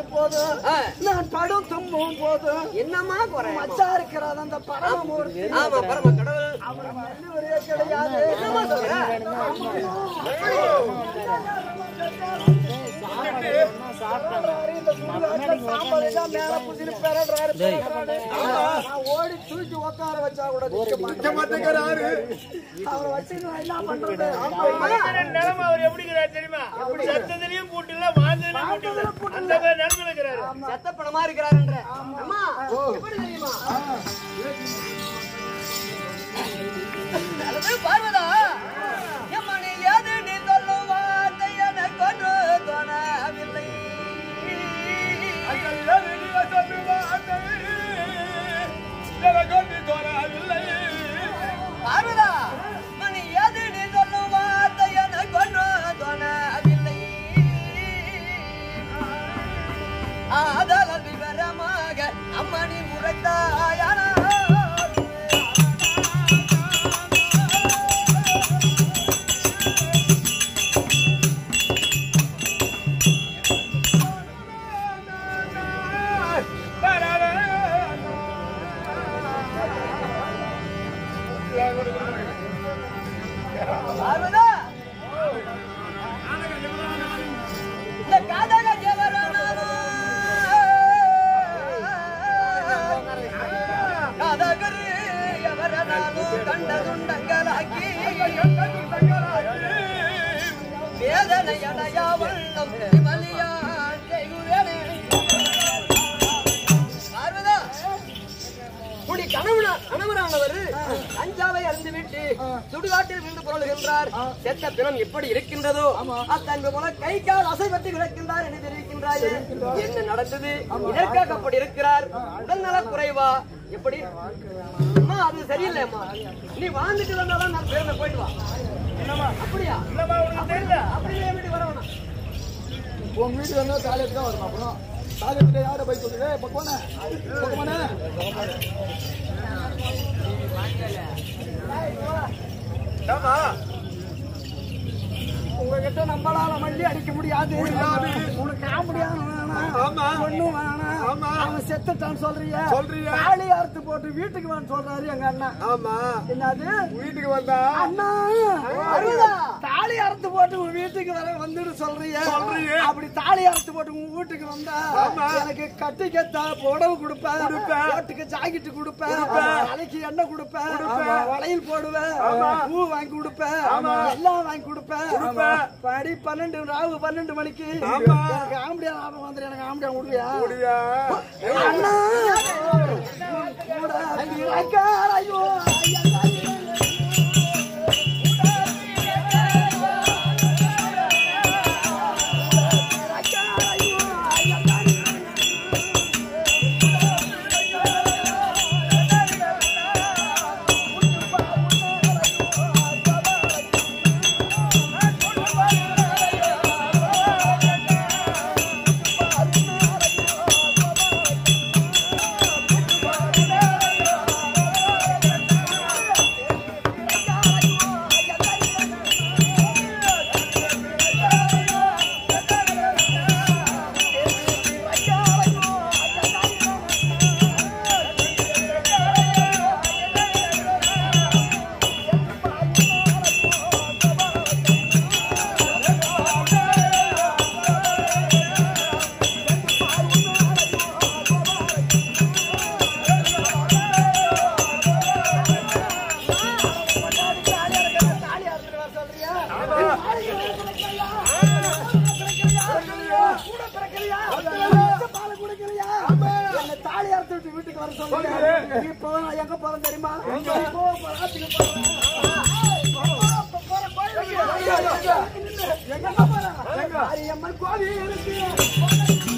போதும் ஆ. நான் படும் தும்பும் போதும் என்னம்மா குறை மச்சா இருக்கிறார் அந்த பரமமூர்த்தி ஆமா பரம கடவுள் அவர் நல்லவரே கிடையாது என்னம்மா சொல்ற இந்த சுடுகாட்டுல சாம்பல் எல்லாம் மேல புடிச்சிட்டு பெரடுறாரு, பெரடுறாரு. நான் ஓடி தூக்கி உட்கார வச்சா கூட நிக்க மாட்டேங்கிறாரு. அவரை வச்சுட்டு நான் என்ன பண்றது நிலைமை அவர் எப்படி இருக்கிறார் தெரியுமா சத்தத்திலையும் கூட்டில வாழ்ந்ததுலயும் கூட்டில அந்த மாதிரி நிலைமை இருக்கிறாரு செத்த பணமா இருக்கிறாருன்ற அம்மா எப்படி தெரியுமா அல்லது பார்வதா எம்மணி ஏது நீ சொல்லும் வார்த்தை எனக்கு ஒன்று தோணவில்லை பார்வதா மணி ஏது நீ சொல்லும் வார்த்தை எனக்கு ஒன்று தோணவில்லை ஆதல விவரமாக அம்மணி முறைத்தாயான பார்வதா இந்த காதக எவரானாலும் காதகரு எவரனாலும் கண்டதுண்டங்களாக்கி வேதனை அடையா வண்ணம் விமலியான் செய்குவேனே பார்வதா உன்னுடைய கணவனா கணவரானவர் கஞ்சாவை அருந்துவிட்டு சுடுகாட்டில் விழுந்து புரளுகின்றார் செத்த பிணம் எப்படி இருக்கின்றதோ அத்தன்பு போல கை கால் அசைபட்டு கிடக்கின்றார் என்று தெரிவிக்கின்றாயே என்ன நடந்தது இதற்காக அப்படி இருக்கிறார் உடல்நல குறைவா எப்படி அம்மா அது சரியில்லை அம்மா நீ வாழ்ந்துட்டு வந்தாதான் நான் பேருந்த போயிட்டு வா அப்படியா இல்லம்மா உனக்கு தெரியல அப்படியே எப்படி வர வேணாம் உங்க வீட்டுல இருந்தா காலேஜ் தான் வரும் அப்புறம் காலேஜ்ல யார போய் சொல்லுங்க இப்ப போன பக்கமானே உங்ககிட்ட நம்மளால மல்லி அடிக்க முடியாது உனக்கு காமெடியான வேணாம் ஒண்ணு வேணாம் அவன் செத்துட்டான்னு சொல்றிய சொல்றிய தாலி அறுத்து போட்டு வீட்டுக்கு வான்னு சொல்றாரு எங்க அண்ணன் ஆமா என்னது வீட்டுக்கு வந்தா அண்ணா அருளா தாலி அறுத்து போட்டு உன் வீட்டுக்கு வர வந்துட்டு சொல்றிய அப்படி தாலி அறுத்து போட்டு உன் வீட்டுக்கு வந்தா எனக்கு கட்டிக்கத்தா புடவை கொடுப்பேன் ஓட்டுக்கு ஜாக்கெட் கொடுப்பேன் தலைக்கு எண்ணெய் கொடுப்பேன் வளையல் போடுவேன் பூ வாங்கி கொடுப்பேன் எல்லாம் வாங்கி கொடுப்பேன் படி பன்னெண்டு ராவு பன்னெண்டு மணிக்கு எனக்கு ஆம்படியா லாபம் வந்துரு எனக்கு ஆம்படியா விடுவியா அண்ணா கூட திறக்கார், ஐயோ ஐயா, ஐயா. என்னை தாலி அறுத்து விட்டு வீட்டுக்கு வர சொல்லுங்க இப்போ நான் எங்க போறேன் தெரியுமா இப்போ ஆத்துக்கு போறேன். எங்க போறேன் மாரியம்மன் கோவில் இருக்கு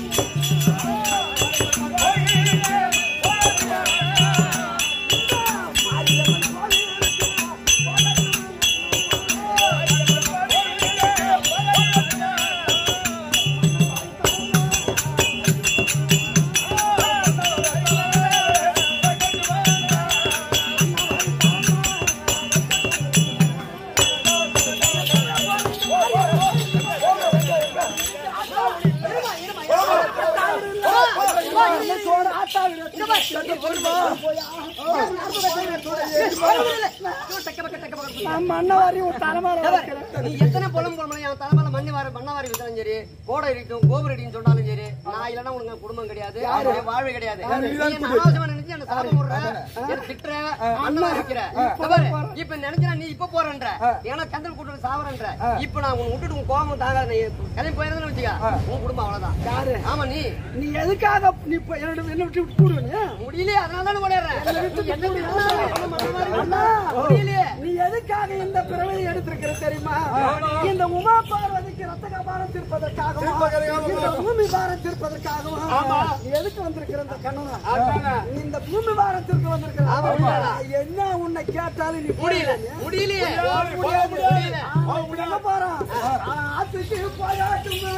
பரவாயில்லை. ஐயோ, டக்க பக்க, டக்க பக்க. நான் மண்ணை வாரி உன் தலைமையில வைக்கிறேன் நீ எத்தனை பொலம் பொலம் என் தலைமையில மண்ணு வாரி மண்ண வாரி விட்டாலும் சரி கோடை இருக்கட்டும் கோபுரம் அடின்னு சொன்னாலும் சரி நான் இல்லைன்னா உனக்கு குடும்பம் கிடையாது என் வாழ்வு கிடையாது நீ என்ன அனாவசியமா நினைச்சு என்ன சாபம் போடுற என்ன திட்டுற மண்ண வாரி வைக்கிற இந்த பாரு, இப்ப நினைச்சா நீ இப்ப போறன்ற ஏன்னா கந்தல் கூட்டு சாவரன்ற இப்ப நான் உன் விட்டுட்டு உன் கோபம் தாங்காத நீ கிளம்பி போயிருந்தேன்னு வச்சுக்க உன் குடும்பம் அவ்வளவுதான் யாரு ஆமா நீ நீ எதுக்காக நீ இப்ப என்னோட என்ன விட்டு கூடுவனே முடியலையே அதனால தானே ஓடிடுறேன் என்ன விட்டு அண்ணா, முடியலையே நீ எதுக்காக இந்த பிறவையை எடுத்திருக்கிற தெரியுமா இந்த உமா பார்வதிக்கு ரத்த கபாலம் தீர்ப்பதற்காகவும் இந்த பூமி பாரம் தீர்ப்பதற்காகவும் நீ எதுக்கு வந்திருக்கிற இந்த கண்ணனா நீ இந்த பூமி பாரத்திற்கு வந்திருக்கிற என்ன உன்னை கேட்டாலும் நீ முடியல முடியலையே முடியல அவன் எங்க போறான் ஆத்துக்கு போயாட்டுமா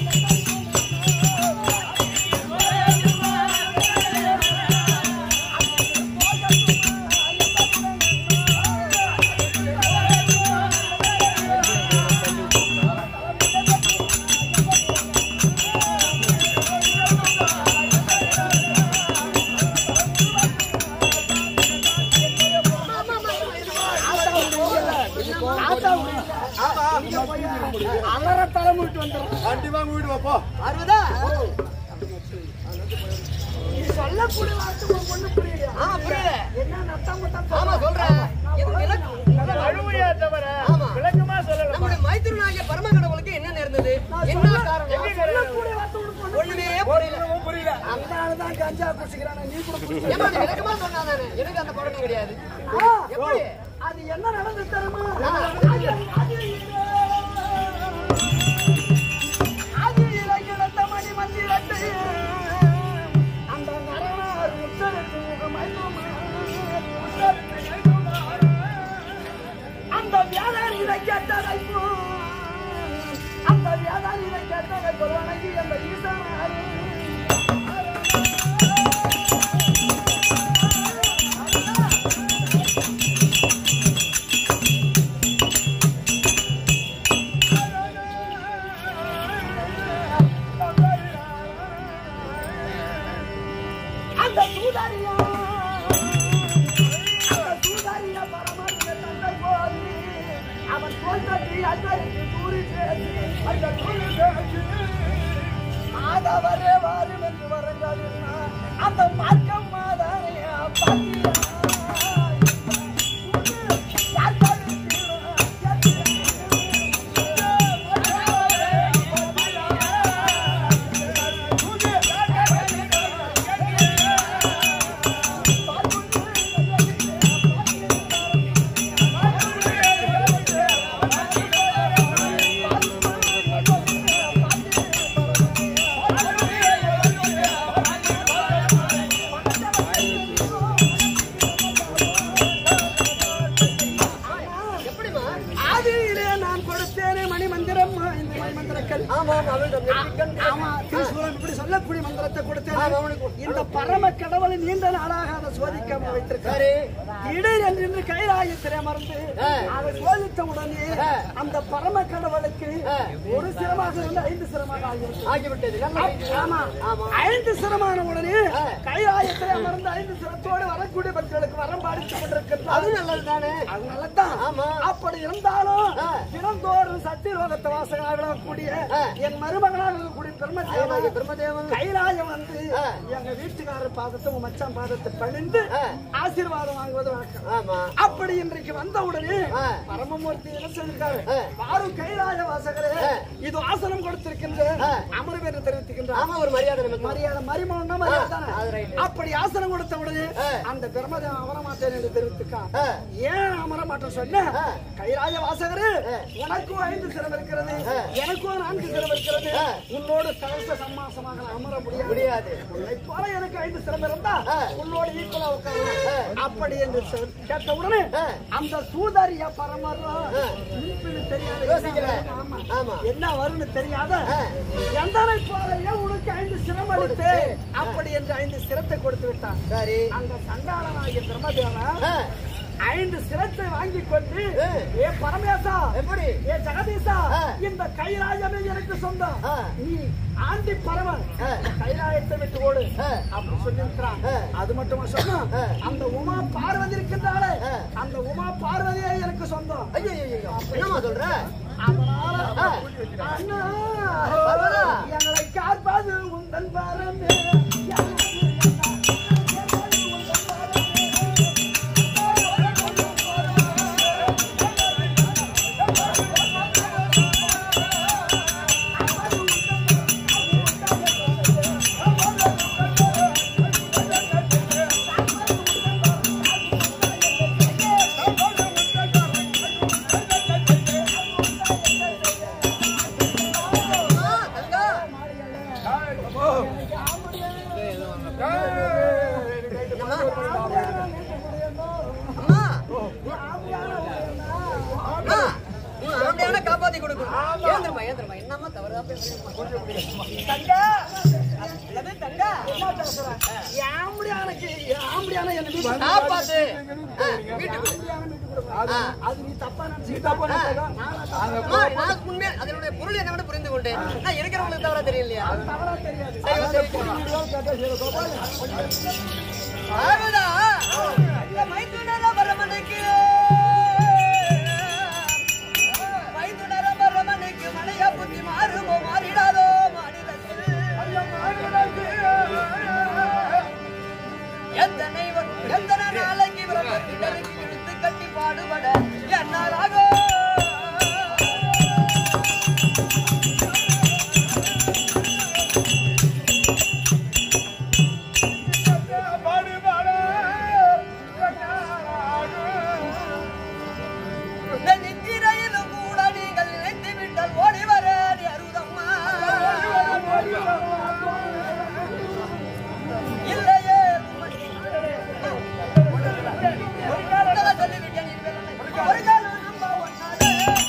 அலற தலைமுட்டு வந்துடும் கண்டிப்பா வீடு வாப்பா அறுபதா நீ சொல்லக்கூடிய வார்த்தை உன் பொண்ணு புரியலையா ஆமா புரியல என்ன நத்தம் முத்தம் ஆமா சொல்றேன் இது விளக்கு அழுவையா தவிர ஆமா. விளக்கமா சொல்லலாம் நம்முடைய மைத்திரனாகிய பரமகடவுளுக்கு என்ன நேர்ந்தது என்ன காரணம் சொல்லக்கூடிய வார்த்தை உனக்கு பொண்ணு ஒண்ணுமே புரியல புரியல அந்த ஆளுதான் கஞ்சா குடிச்சுக்கிறான நீ கூட குடிச்சு ஏமா நீ விளக்கமா சொன்னாதானே எனக்கு அந்த பழக்கம் கிடையாது ஆ, எப்படி அது என்ன நடந்து தெரியுமா அது இலக்கிழத்த மணி மந்திரத்தை அந்த நரனார் உச்சரித்து முகமைத்துமா அந்த வியாபாரி இதை கேட்டதை அந்த வியாபாரி இதை கேட்டதை வணங்கி அந்த ஈசனார் அந்த சூதாரியா அந்த சூதாரியா பரமாத்ம தந்தை போதி அவன் தோல் தட்டி அந்தருக்கு தூரி சேர்த்து அந்த தூரி சேர்த்து மாதவரே வாரும் என்று வரங்காலினா அந்த மார்க்கம் மாதானையா பாத்தியா எப்படிமா ஆதியிலே நான் கொடுத்தேனே மணி மந்திரம் இந்த மணி மந்திரக்கல் ஆமா ஆமா அவளிடம் நெற்றிக்கண் ஆமா திருசூலம் இப்படி சொல்லக்கூடிய மந்திரத்தை ஆமா, கொடுத்தேன் அவனுக்கு இந்த பரம கடவுளை நீண்ட நாளாக அதை சோதிக்காம வைத்திருக்காரு சரி திடீர் என்று கைலாயத்திலே அமர்ந்து ஆ. அதை சோதித்த உடனே ஆ. அந்த பரம கடவுளுக்கு ஆ. ஒரு சிரமாக இருந்து ஐந்து சிரமாக ஆகிவிட்டது ஆகிவிட்டது நல்ல ஆமா ஆமா. ஐந்து சிரமான உடனே ஆ. கைலாயத்திலே அமர்ந்து ஐந்து சிரத்தோடு வரக்கூடிய பக்தர்களுக்கு வரம் பாடித்துக் கொண்டிருக்கிறார் அது நல்லது தானே அதனாலதான் ஆமா. அப்படி இருந்தாலும் ஆ. தினந்தோறும் சத்தியலோகத்தை வாசகனாக விளங்கக்கூடிய ஆ. என் மருமகனாக இருக்கக்கூடிய பெருமதேவன் ஆமாங்க, பிரம்மதேவன் கைலாயம் வந்து ஆ. எங்க வீட்டுக்காரர் பாதத்தை உன் மச்சான் பாதத்தை பணிந்து ஆ. ஆசீர்வாதம் வாங்குவது வழக்கம் ஆமா அப்படி இன்றைக்கு வந்த உடனே ஆ. பரமமூர்த்தி என்ன சொல்லிருக்காரு ஆ. வாரும் கைலாய வாசகரே ஆ. இது ஆசனம் கொடுத்திருக்கின்ற ஆ. அமர்வு என்று தெரிவித்துக்கின்றார் ஆமா ஒரு மரியாதை நமக்கு மரியாதை மரிமோன்னா மரியாதை தானே? அது right. அப்படி ஆசனம் கொடுத்த உடனே ஆ. அந்த பிரம்மதேவன் அமர மாட்டேன் என்று தெரிவித்துக்கான் ஆ. ஏன் அமர மாட்டேன் சொன்ன ஆ. கைலாய வாசகரு ஆ. உனக்கும் ஐந்து சிரம் இருக்கிறது ஆ. எனக்கும் நான்கு சிரம் இருக்கிறது ஆ. உன்னோடு சகச சம்மாசமாக நான் அமர முடியாது முடியாது உன்னை போல எனக்கு ஐந்து சிரம் இருந்தா ஆ. உன்னோடு ஈக்குவலா உட்காரலாம் அப்படி என்று சொல்- கேட்ட உடனே ஆ. அந்த சூதாரியா பரமரம் ஆ. முன்பின் தெரியாத யோசிக்கிறேன். என்ன வரும்? ஆமா. ஆமா. என்ன வரும்னு தெரியாத ஆ. எந்தனை போலையே உனக்கு ஐந்து சிரம் அளித்து அப்படி என்று ஐந்து சிரத்தை கொடுத்து விட்டான் சரி அந்த சண்டாளனாகிய பிரம்மதேவன் ஆ, ஐந்து சிரத்தை வாங்கி கொண்டு ஆ. ஏ பரமேசா எப்படி ஏ ஜெகதீசா ஆ. இந்த கைலாயமே எனக்கு சொந்தம் ஆ. நீ ஆண்டி பரவன் ஆ. கைலாயத்தை விட்டு ஓடு ஆ. அப்படி சொல்லியிருக்கிறான் ஆ. அது மட்டுமா சொன்னா ஆ. அந்த உமா பார்வதி இருக்கின்றாளே ஆ. அந்த உமா பார்வதியே எனக்கு சொந்தம் ஐயோ ஐயோ, ஐயோ என்னம்மா சொல்ற அதனால ஆ. அண்ணா பரவாயில்ல. எங்களை காப்பாது உந்தன் பாரமே அம்மா, தங்கா. என்னம்மா? அம்மா அம்மா, உன் ஆண்டையான காப்பாத்தி கொடுக்கணும் ஏந்திரமா ஏந்திரமா என்னம்மா தவறுதா பேசுறீங்கம்மா தங்கா என்னது தங்கா என்ன பேசுற ஆம்படியானுக்கு ஆம்படியான எனக்கு காப்பாத்து ஆ, வீட்டுக்கு ஆ. அது நீ தப்பா நினைச்சு தப்பா அம்மா, நான் உண்மையா அதனுடைய பொருள் என்னவென்று புரிந்து கொண்டேன் நான் இருக்கிறவங்களுக்கு தவிர தெரியலையா தவறா தெரியாது சரி, சரி. பார்வதா, இந்த மைத்துனர பரமனுக்கு மைத்துனர பரமனுக்கு மனையா புத்தி மாறுமோ மாறிடாதோ மாநிலத்தில் எத்தனை வ- எத்தனை நாளைக்கு விரதத்தை கருக்கி இழுத்து கட்டி பாடுபட என்னால் ஆகும் இந்த நித்திரையிலும் கூட நீங்கள் நினைத்து விட்டால் ஓடி வர அருதம்மா இல்லையே ஒரு காலம் சொல்லிவிட்டேன் ஒரு காலம் நம்ம ஒன்னாலே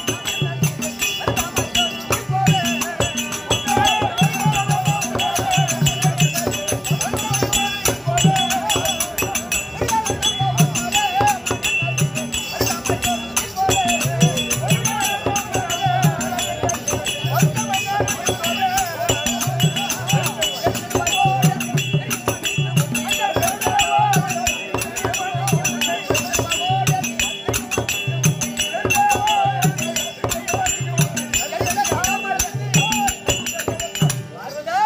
பார்வதா,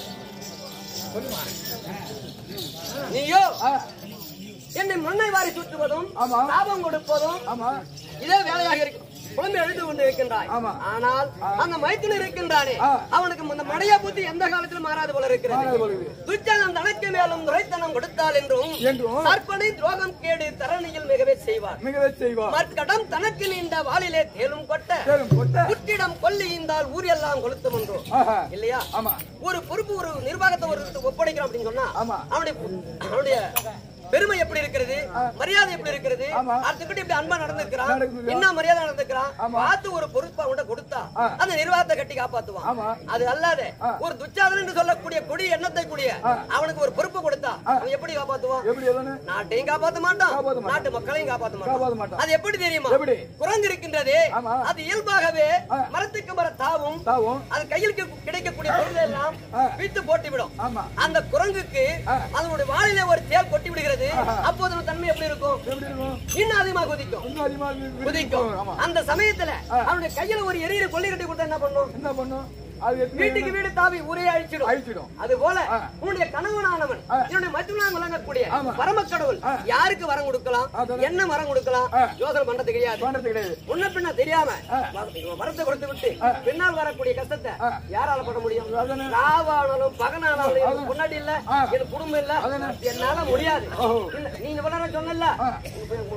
நீயோ என்னை மண்ணை வாரி சுற்றுவதும் ஆமா. லாபம் கொடுப்பதும் ஆமா இதே வேலையாக இருக்கும் குழந்தை எழுந்து கொண்டு இருக்கின்றாய் ஆமா. ஆனால் அந்த மைத்துன இருக்கின்றானே ஆ. அவனுக்கு இந்த மடையா புத்தி எந்த காலத்திலும் மாறாது போல இருக்கிறது மாறாது போல இருக்குது. துச்சனம் தனக்கு மேலும் துரைத்தனம் கொடுத்தால் என்றும் என்றும். தற்பனை துரோகம் கேடு தரணியில் மிகவே செய்வார் மிகவே செய்வா மற்கடம் தனக்கு நீண்ட வாளிலே தேலும் கொட்ட சேரும் கொட்ட குட்டிடம் கொல்லியிருந்தால் ஊரெல்லாம் கொளுத்தும் என்றும் ஆஹா. இல்லையா ஆமா ஒரு பொறுப்பு ஒரு நிர்வாகத்தை ஒரு ஒப்படைக்கிறோம் அப்படின்னு சொன்னா ஆமா. அவனுடைய அவனுடைய பெருமை எப்படி இருக்கிறது மரியாதை எப்படி இருக்கிறது ஆமா. அடுத்துக்கிட்டு இப்படி அன்பா நடந்துக்கிறான் நடந்துக்கிறான். என்ன மரியாதை நடந்துக்கிறான் ஆமா. பார்த்து ஒரு பொறுப்பு அவன்கிட்ட கொடுத்தா ஆ. அந்த நிர்வாகத்தை கட்டி காப்பாத்துவான் ஆமா. அது அல்லாத ஆ. ஒரு துச்சாதன் என்று சொல்லக்கூடிய கொடி எண்ணத்தை கூடிய ஆ. அவனுக்கு ஒரு பொறுப்பு கொடுத்தா அவன் எப்படி காப்பாத்துவான் எப்படி எதுன்னு நாட்டையும் காப்பாத்த மாட்டான் காப்பாத்த மாட்டான். நாட்டு மக்களையும் காப்பாத்த காப்பாத்த மாட்டான் மாட்டான். அது எப்படி தெரியுமா எப்படி? குரங்கு இருக்கின்றதே ஆமா. அது இயல்பாகவே ஆ. மரத்துக்கு மர தாவும் தாவும் அது கையில் கிடை- கிடைக்கக்கூடிய பொருள் எல்லாம் ஆ. வித்து போட்டு விடும் ஆமா அந்த குரங்குக்கு ஆ. அதனுடைய வாளிலே ஒரு தேல் கொட்டி விடுகிறது ஆஹா. அப்போது அதன் தன்மை எப்படி இருக்கும் எப்படி இருக்கும் இன்னும் அதிகமா குதிக்கும் இன்னும் அதிகமா வி- வி- குதிக்கும் ஆமா அந்த சமயத்துல ஆ. அவனுடைய கையில ஒரு எரியிற கொல்லி கட்டி கொடுத்தா என்ன பண்ணும் என்ன பண்ணும் அது எத்தனை வீட்டுக்கு வீடு தாவி ஊரே அழிச்சிடும் அழிச்சிடும் அது போல ஆ. உன்னுடைய கணவனானவன் ஆ. என்னுடைய மற்றவனாக விளங்கக்கூடிய ஆமா. பரமக்கடவுள் ஆ. யாருக்கு வரம் கொடுக்கலாம் அதான். என்ன வரம் கொடுக்கலாம் ஆ. யோசனை பண்றது கிடையாது பண்றது கிடையாது முன்ன பின்ன தெரியாம ஆ. வர- வரத்தை கொடுத்து விட்டு ஆ. பின்னால் வரக்கூடிய கஷ்டத்தை ஆ. யாரால பண்ண முடியும் அதானே. ராவானாலும் பகனானாலும் எனக்கு அதானே. பொண்டாட்டி இல்ல ஆ. எனக்கு குடும்பம் இல்ல அதானே. என்னால முடியாது ஓஹோ. இல்ல, நீ இவ்வளவு நேரம் சொன்னல ஆ.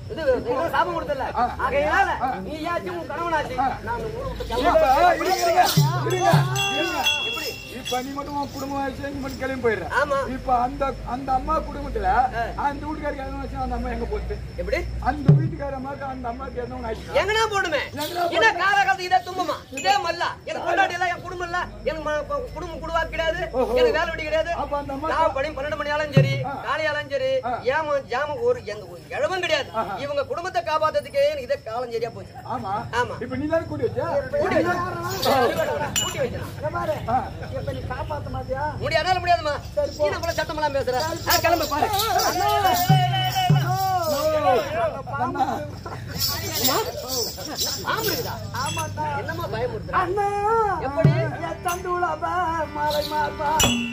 இது இதெல்லாம் சாபம் கொடுத்தல ஆகையால நீ யாச்சும் உன் கணவனாச்சு நான் அந்த ஊரை விட்டு இப்ப கிளம்ப இருங்க, இருங்க, இருங்க. இப்ப நீ மட்டும் உன் குடும்பம் சேர்ந்து மட்டும் கிளம்பி போயிடுற ஆமா இப்ப அந்த அந்த அம்மா குடும்பத்துல அந்த வீட்டுக்காரருக்கு எதனா வச்சுன்னா அந்த அம்மா எங்க போகுது எப்படி அந்த வீட்டுக்கார அம்மாக்கு அந்த அம்மாக்கு எதனா ஆயிடுச்சு எங்கனா போடுமே இதே காலகாலத்து இதே தும்பமா இதே மல்லா எனக்கு கொண்டாடி இல்ல என் குடும்பம் இல்ல எனக்கு ம- கு- குடும்பம் குடுவா கிடையாது எனக்கு வேலை வெட்டி கிடையாது அப்ப அந்த அம்மா நான் பணி பன்னெண்டு மணி ஆளும் சரி காலையாலும் சரி ஏமா ஜாம ஒரு எந்த ஒரு இழவும் கிடையாது இவங்க குடும்பத்தை காப்பாத்துறதுக்கே எனக்கு இதே காலம் சரியா போச்சு ஆமா ஆமா இப்ப நீ தானே கூட்டி வச்சா கூட்டி வச்சு கூட்டி வச்சு இங்க பாரு இப்ப நீ காப்பாத்த மாட்டியா முடியாதால முடியாதுமா நீ நம்மள சத்தம் எல்லாம் பேசுற ஆ, கிளம்பு பாரு பாம்பு இருக்குதா ஆமாண்டா என்னமா பயமுறுத்துற அண்ணா எப்படி? என் தண்டுலப்பா மாலை மாப்பா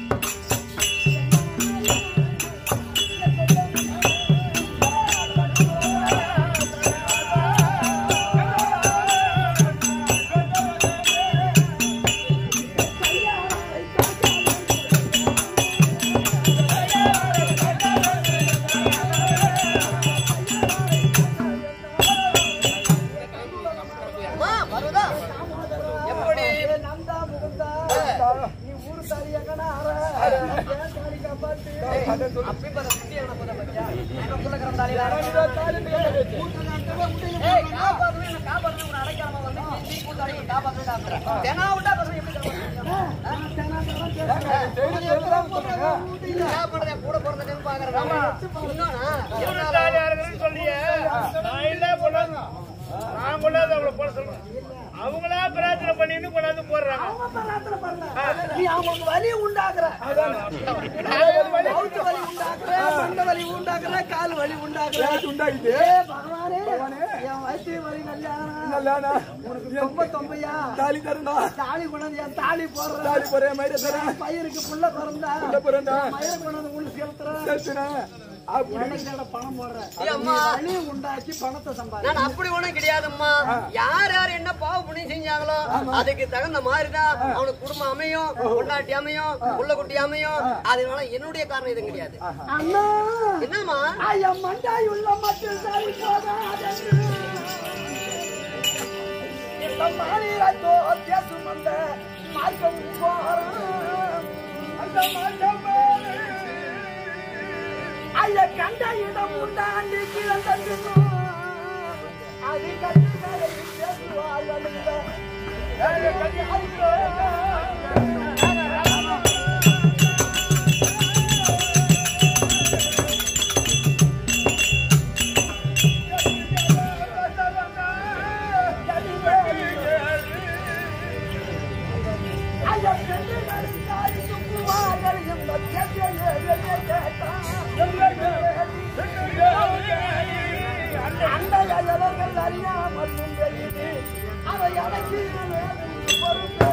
அம்மா வருதா எப்படி நந்தா முகுந்தா நீ ஊரு தாரி எங்கனா அற ஏன் தாரி காப்பாத்து அப்படி பாரு, குட்டி எவனை போதா பாத்தியா? நான் புள்ள கிடந்தாலே ஏய், காப்பாத்தணும், என்னை காப்பாத்தணும், உன்னை அடைக்காம வந்து நீ தீ கூத்தாடி உன்னை காப்பாத்தணும்னு ஆக்குற. தெனா விட்டா பசங்க எப்படி காப்பாத்துறது? என்ன பண்றது? கூட பிறந்தவங்க பார்க்கறதா? இன்னொன்னா, இவரு தாலியா இருக்குன்னு சொல்லியே, நான் இல்ல கொண்டாந்து. நான் கொண்டாந்து அவளை போட சொல்றேன். அவங்களா பிரார்த்தனை பண்ணின்னு கொண்டாந்து போடுறாங்க நீ அவங்களுக்கு வலி உண்டாக்குற கவுத்து வலி உண்டாக்குற மண்ட வலி உண்டாக்குற கால் வலி உண்டாக்குற உண்டாகிட்டு ஏ பகவானே என் வயிற்று வலி கல்யாணம் நல்லானா உனக்கு தொம்ப தொம்பையா தாலி தரண்டா தாலி கொண்டாந்து என் தாலி போடுற தாலி போறேன் மயிர தரேன் பையனுக்கு புள்ள பிறந்தா புள்ள பிறந்தா. மயிரை கொண்டாந்து உள்ள செலுத்துற சேர்த்துனா அப்படி எனக்கு தேட பணம் போடுற ஏய் அம்மா. வலி உண்டாக்கி பணத்தை சம்பாதி நான் அப்படி ஒண்ணும் கிடையாதும்மா யார் யார் என்ன பாவ புண்ணியம் செஞ்சாங்களோ அதுக்கு தகுந்த மாதிரிதான் அவனுக்கு குடும்பம் அமையும் பொண்டாட்டி அமையும் புள்ள குட்டி அமையும் அதனால என்னுடைய காரணம் எதுவும் கிடையாது அண்ணா என்னம்மா ஐயம் மண்டாய் உள்ள மட்டும் சரி போதாதென்று. இந்த மாநிலத்தோ பேசும் அந்த மார்க்கம் போறோம். அந்த மார்க்கம் போறோம். ஐய கண்ட இடம் உண்டாண்டு கிடந்ததும் அது கட்டுகளை பேசுவார்கள் இந்த ஐயா பெண்கள் தாய் துப்புவார்கள் இந்த பேச்சையே கேட்டான் அந்த அயலர்கள் அறியாமல் நின்றது அவை அடக்கி பொறுப்பு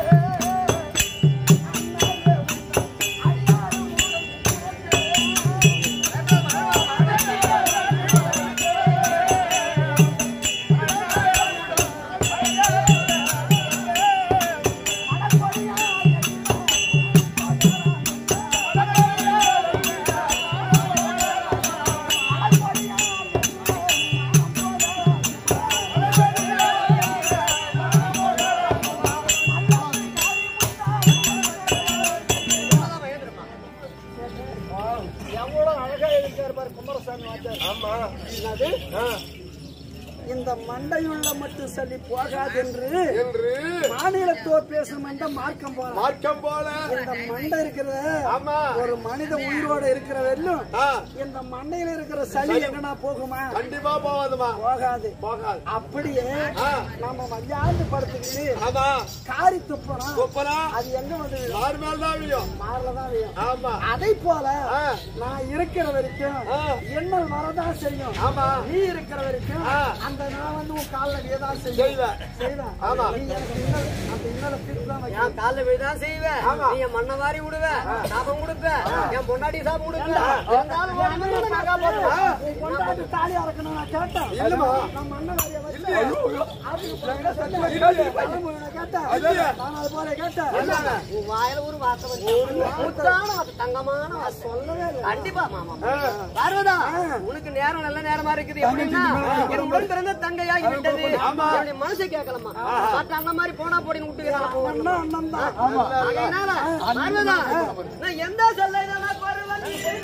எவ்வளவு அழகா இருக்காரு பாரு குமாரசாமி வாத்தியார். ஆமா என்னது இந்த மண்டையுள்ள மட்டும் சொல்லி போகாதென்று என்று மாநிலத்தோர் பேசும் அந்த மார்க்கம் போறான் மார்க்கம் போல இந்த மண்டை இருக்கிறத ஆமா ஒரு மனித உயிரோட இருக்கிற வரையிலும் ஆ, இந்த மண்டையில இருக்கிற சளி எங்கனா போகுமா கண்டிப்பா போகாதுமா போகாது போகாது அப்படியே ஆ. நம்ம மத்தியாந்து படுத்துக்கிட்டு ஆமா காரி துப்புறோம் கொப்பரா அது எங்க வந்து விழும்? மாறு மேல் தான் விழும் மாறலதான் விழும் ஆமா அதை போல ஆ. நான் இருக்கிற வரைக்கும் ஆ. எண்ணல் வரதான் செய்யும் ஆமா நீ இருக்கிற வரைக்கும் ஆ. அந்த நான் வந்து உன் காலில் வியதான் செய்யும் செய்வேன். செய்வேன் ஆமா. நீ எனக்கு இன்னல் அந்த இன்னலை தீர்த்து தான் வைக்கணும். என் கால்ல விழுதான் செய்வேன் ஆமா. நீ என் மண்ணை வாரி விடுவ சாபம் கொடுப்ப என் பொண்டாட்டி சாபம் கொடுப்ப இருந்தாலும் ஒரு நிமிஷம் நான் காப்பாத்துவேன். உன் பொண்டாட்டி தாலி அறக்கணும் நான் கேட்டேன் இல்லம்மா. நான் மண்ணை வாரியா வச்சு உன் வாயில ஒரு வார்த்தை வந்து முத்தான வார்த்தை, தங்கமான வார்த்தை. கண்டிப்பா மாமா பார்வதா உனக்கு நேரம் நல்ல நேரமா இருக்குது எப்படின்னா என் உடன் பிறந்த தங்கையாகி விட்டது என்னுடைய மனசை கேட்கலாமா மற்ற அந்த மாதிரி போனா போடின்னு விட்டு அதனால பார்வதா நான் எந்த சொல்லை நான் பருவன்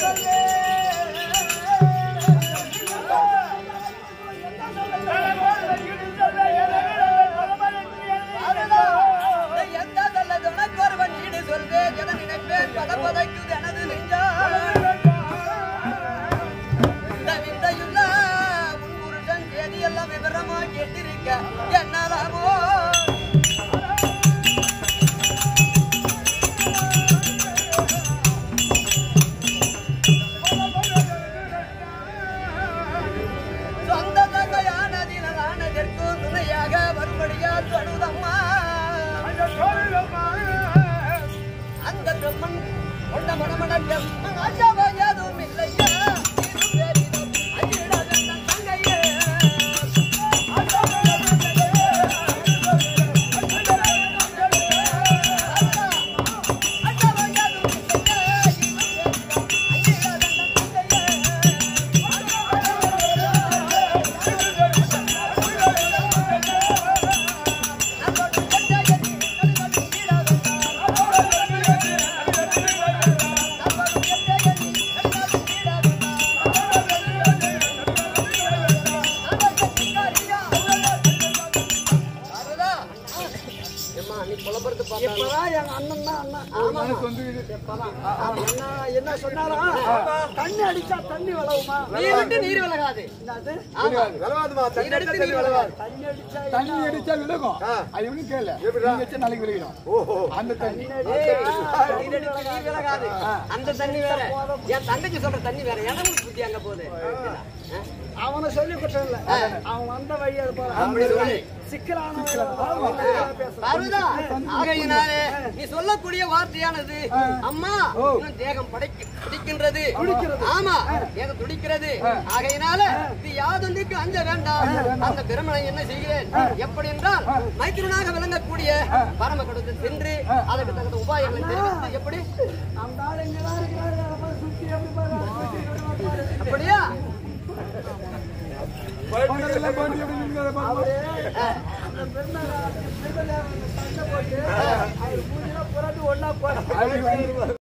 எந்த சொல்லை உனக்கு ஒருவன் ஈடு சொல்வேன் என நினைப்பேன் பத பதைக்குது எனது நெஞ்சா இந்த விந்தையுள்ள உன் புருஷன் செய்தியெல்லாம் விவரமா கேட்டிருக்க என்னலாமோ சொந்த தங்கையானதினானதற்கு துணையாக வரும்படியா தொழுதம்மா அந்த பிரம்மன் கொண்ட மனமடக்கம் அஜாவையதும் இல்லையா இது பெரிதும் அஞ்சிடாத தன் தங்கையே ஏம்மா, நீ புலம்புறது பார்த்தா இப்பதான் எங்க அண்ணன் தான் அண்ணன் மனசு வந்து அவன் என்ன என்ன சொன்னாரா தண்ணி அடிச்சா தண்ணி விளவுமா நீ விட்டு நீர் விலகாது என்னது ஆமா விலகாதுமா நீர் எடுத்து நீர் விலகாது தண்ணி அடிச்சா தண்ணி அடிச்சா விலகும் அது ஒண்ணும் கேளு நீ வச்சா நாளைக்கு விலகிடும் அந்த தண்ணி ஏய், நீர் எடுத்து நீர் விலகாது அந்த தண்ணி வேற என் தங்கச்சி சொல்ற தண்ணி வேற எதை உங்களுக்கு புத்தி அங்க போகுது அவனை சொல்லி குற்றம் இல்ல அவன் வந்த வழி அது போல அப்படி சொல்லு. சிக்கலான பேசுறான் பார்வதா ஆகையினாலே நீ சொல்லக்கூடிய வார்த்தையானது அம்மா இன்னும் தேகம் படைக்க துடிக்கின்றது ஆமா தேகம் துடிக்கிறது ஆகையினால இது யாதொன்றுக்கு அஞ்ச வேண்டாம் அந்த பிரமனை என்ன செய்கிறேன் எப்படி என்றால் மைத்திரனாக விளங்கக்கூடிய பரம கொடுத்து சென்று அதற்கு தகுந்த உபாயங்களை தெரிவித்து எப்படி அந்த ஆள் எங்கதான் இருக்கிறாரு அதை போய் சுத்தி எப்படி பாரு அப்படியா பக்கத்துல பாண்டி எப்படி நிக்கிறத பாரு. அந்த பெருநாள் சண்டை போட்டு அவர் பூஜை புரட்டு ஒன்னா போற அது வந்து